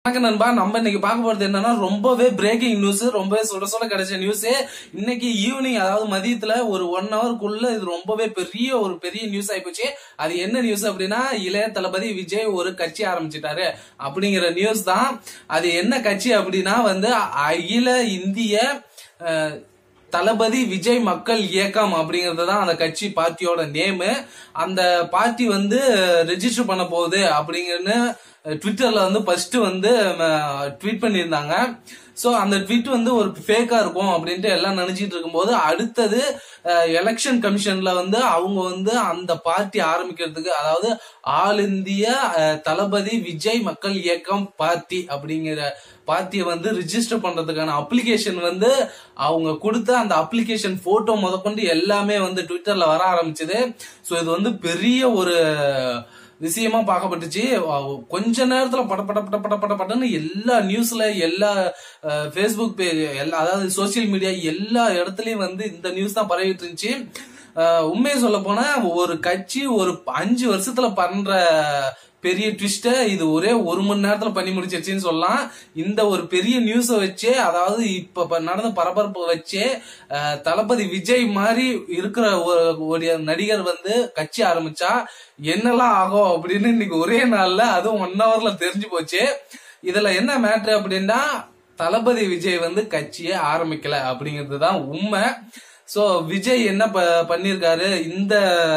வணக்கம் நண்பா நம்ம இன்னைக்கு பார்க்க போறது என்னன்னா ரொம்பவே பிரேக்கிங் நியூஸ் ரொம்பவே சுட சுட கிடைச்ச நியூஸ் இன்னைக்கு ஈவினிங் அதாவது மதியத்துல ஒரு ஒன் ஹவருக்குள்ள இது ரொம்பவே பெரிய ஒரு பெரிய நியூஸ் ஆயிப்போச்சு அது என்ன நியூஸ் அப்படின்னா இளைய தளபதி விஜய் ஒரு கட்சி ஆரம்பிச்சிட்டாரு அப்படிங்கிற நியூஸ் தான் அது என்ன கட்சி அப்படின்னா வந்து அகில இந்திய அஹ், தளபதி விஜய் மக்கள் இயக்கம் அப்படிங்கறது தான் அந்த கட்சி பார்ட்டியோட நேமு அந்த பார்ட்டி வந்து ரெஜிஸ்டர் பண்ண போகுது அப்படிங்கன்னு ட்விட்டர்ல வந்து ஃபர்ஸ்ட் வந்து ட்வீட் பண்ணியிருந்தாங்க சோ அந்த ட்வீட் வந்து ஒரு ஃபேக்கா இருக்கும் அப்படின்ட்டு எல்லாம் நினைச்சிட்டு இருக்கும்போது அடுத்தது எலெக்ஷன் கமிஷன்ல வந்து அவங்க வந்து அந்த பார்ட்டி ஆரம்பிக்கிறதுக்கு அதாவது ஆல் இந்திய அஹ், தளபதி விஜய் மக்கள் இயக்கம் பார்ட்டி அப்படிங்கிற பார்ட்டியை வந்து ரிஜிஸ்டர் பண்றதுக்கான அப்ளிகேஷன் வந்து அவங்க கொடுத்த அந்த அப்ளிகேஷன் போட்டோ முதற்கொண்டு எல்லாமே வந்து ட்விட்டர்ல வர ஆரம்பிச்சது சோ இது வந்து பெரிய ஒரு விஷயமா பார்க்கப்பட்டுச்சு அஹ் கொஞ்ச நேரத்துல பட பட பட பட பட படன்னு எல்லா நியூஸ்ல எல்லா ஃபேஸ்புக் பேஜ் எல்லா அதாவது சோசியல் மீடியா எல்லா இடத்துலயும் வந்து இந்த நியூஸ் தான் பரவிட்டு இருந்துச்சு அஹ் உண்மையை சொல்ல போனா ஒரு கட்சி ஒரு அஞ்சு வருஷத்துல பண்ற பெரிய ட்விஸ்ட இது ஒரே ஒரு மணி நேரத்துல பண்ணி முடிச்சிருச்சுன்னு சொல்லலாம் இந்த ஒரு பெரிய நியூஸ வச்சே அதாவது இப்ப ப- நடந்த பரபரப்பு வச்சே அஹ், தளபதி விஜய் மாதிரி இருக்கிற ஒரு ஒரு நடிகர் வந்து கட்சி ஆரம்பிச்சா என்னெல்லாம் ஆகும் அப்படின்னு இன்னைக்கு ஒரே நாள்ல அதுவும் ஒன் ஹவர்ல தெரிஞ்சு போச்சு இதுல என்ன மேட்ரு அப்படின்னா தளபதி விஜய் வந்து கட்சியே ஆரம்பிக்கல அப்படிங்கிறது தான் உண்மை சோ விஜய் என்ன ப- பண்ணிருக்காரு இந்த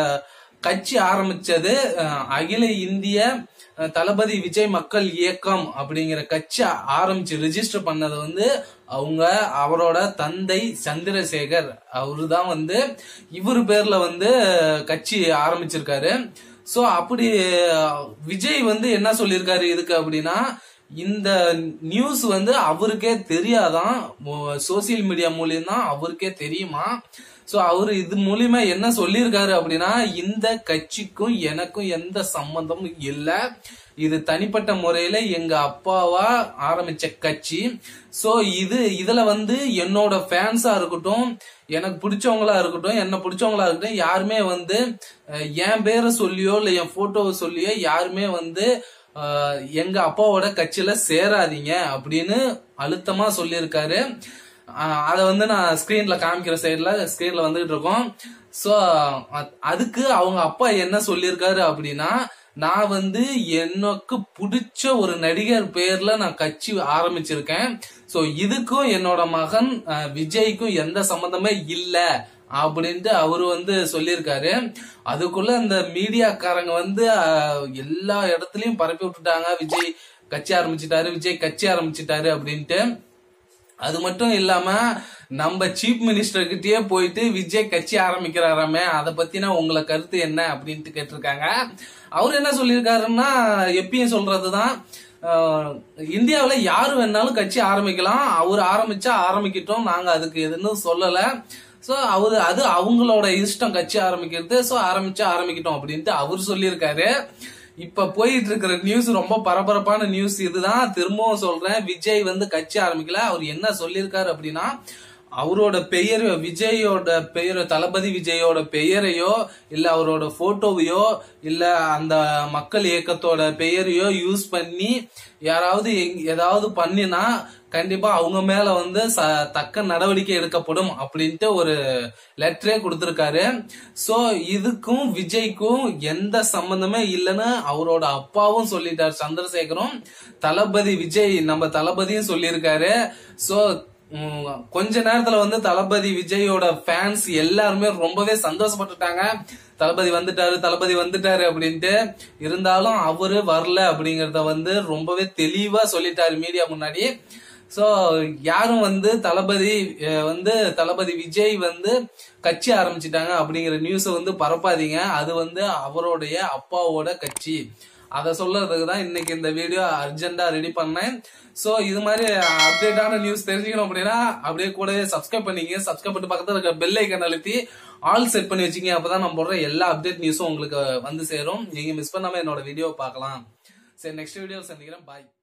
கட்சி ஆரம்பிச்சது அஹ், அகில இந்திய அஹ், தளபதி விஜய் மக்கள் இயக்கம் அப்படிங்கிற கட்சி ஆரம்பிச்சு ரெஜிஸ்டர் பண்ணது வந்து அவங்க அவரோட தந்தை சந்திரசேகர் அவரு தான் வந்து இவர் பேர்ல வந்து கட்சி ஆரம்பிச்சிருக்காரு சோ அப்படி அஹ், விஜய் வந்து என்ன சொல்லியிருக்காரு இதுக்கு அப்படின்னா இந்த நியூஸ் வந்து அவருக்கே தெரியாதான் சோசியல் மீடியா மூலியம் தான் அவருக்கே தெரியுமா சோ அவரு இது மூலியமா என்ன சொல்லியிருக்காரு அப்படின்னா இந்த கட்சிக்கும் எனக்கும் எந்த சம்பந்தமும் இல்ல இது தனிப்பட்ட முறையில எங்க அப்பாவா ஆரம்பிச்ச கட்சி சோ இது இதுல வந்து என்னோட ஃபேன்ஸா இருக்கட்டும் எனக்கு பிடிச்சவங்களா இருக்கட்டும் என்ன பிடிச்சவங்களா இருக்கட்டும் யாருமே வந்து அஹ், என் பேரை சொல்லியோ இல்ல என் போட்டோவை சொல்லியோ யாருமே வந்து அஹ், எங்க அப்பாவோட கட்சியில சேராதீங்க அப்படின்னு அழுத்தமா சொல்லியிருக்காரு அஹ், அத வந்து நான் ஸ்கிரீன்ல காமிக்கிற சைடுல ஸ்கிரீன்ல வந்துகிட்டு இருக்கோம் சோ அதுக்கு அவங்க அப்பா என்ன சொல்லியிருக்காரு அப்படின்னா நான் வந்து எனக்கு பிடிச்ச ஒரு நடிகர் பேர்ல நான் கட்சி ஆரம்பிச்சிருக்கேன் சோ இதுக்கும் என்னோட மகன் அஹ், விஜய்க்கும் எந்த சம்பந்தமே இல்ல அப்படின்ட்டு அவரு வந்து சொல்லியிருக்காரு அதுக்குள்ள இந்த மீடியாக்காரங்க வந்து அஹ், எல்லா இடத்துலயும் பரப்பி விட்டுட்டாங்க விஜய் கட்சி ஆரம்பிச்சிட்டாரு விஜய் கட்சி ஆரம்பிச்சிட்டாரு அப்படின்ட்டு அது மட்டும் இல்லாம நம்ம சீஃப் மினிஸ்டர் கிட்டயே போயிட்டு விஜய் கட்சி ஆரம்பிக்கிறாராமே அதை பத்தினா உங்களை கருத்து என்ன அப்படின்ட்டு கேட்டிருக்காங்க அவர் என்ன சொல்லியிருக்காருன்னா எப்பயும் சொல்றதுதான் ஆஹ், இந்தியாவுல யாரு வேணாலும் கட்சி ஆரம்பிக்கலாம் அவர் ஆரம்பிச்சா ஆரம்பிக்கட்டும் நாங்க அதுக்கு எதுன்னு சொல்லல சோ அவரு அது அவங்களோட இஷ்டம் கட்சி ஆரம்பிக்கிறது சோ ஆரம்பிச்சா ஆரம்பிக்கட்டும் அப்படின்ட்டு அவர் சொல்லியிருக்காரு இப்ப போயிட்டு இருக்கிற நியூஸ் ரொம்ப பரபரப்பான நியூஸ் இதுதான் திரும்பவும் சொல்றேன் விஜய் வந்து கட்சி ஆரம்பிக்கல அவர் என்ன சொல்லியிருக்காரு அப்படின்னா அவரோட பெயர் விஜயோட பெயர் தளபதி விஜயோட பெயரையோ இல்ல அவரோட போட்டோவையோ இல்ல அந்த மக்கள் இயக்கத்தோட பெயரையோ யூஸ் பண்ணி யாராவது எங்க- ஏதாவது பண்ணினா கண்டிப்பா அவங்க மேல வந்து ச- தக்க நடவடிக்கை எடுக்கப்படும் அப்படின்ட்டு ஒரு லெட்டரே கொடுத்திருக்காரு சோ இதுக்கும் விஜய்க்கும் எந்த சம்பந்தமே இல்லைன்னு அவரோட அப்பாவும் சொல்லிட்டார் சந்திரசேகரும் தளபதி விஜய் நம்ம தளபதியும் சொல்லியிருக்காரு சோ உம், கொஞ்ச நேரத்துல வந்து தளபதி விஜயோட ஃபேன்ஸ் எல்லாருமே ரொம்பவே சந்தோஷப்பட்டுட்டாங்க தளபதி வந்துட்டாரு தளபதி வந்துட்டாரு அப்படின்ட்டு இருந்தாலும் அவரு வரல அப்படிங்கறத வந்து ரொம்பவே தெளிவா சொல்லிட்டாரு மீடியா முன்னாடி சோ யாரும் வந்து தளபதி அஹ், வந்து தளபதி விஜய் வந்து கட்சி ஆரம்பிச்சிட்டாங்க அப்படிங்கிற நியூஸ வந்து பரப்பாதீங்க அது வந்து அவருடைய அப்பாவோட கட்சி அதை சொல்றதுக்கு தான் இன்னைக்கு இந்த வீடியோ அர்ஜென்டா ரெடி பண்ணேன் சோ இது மாதிரி அப்டேட்டான நியூஸ் தெரிஞ்சுக்கணும் அப்படின்னா அப்படியே கூடவே சப்ஸ்கிரைப் பண்ணிக்க சப்ஸ்கிரைப் பண்ணி பக்கத்துல இருக்க பெல் ஐக்கன் அழுத்தி ஆல் செட் பண்ணி வச்சுங்க அப்பதான் நான் போடுற எல்லா அப்டேட் நியூஸும் உங்களுக்கு வந்து சேரும் நீங்க மிஸ் பண்ணாம என்னோட வீடியோ பார்க்கலாம் சரி நெக்ஸ்ட் வீடியோ சந்திக்கிறேன் பாய்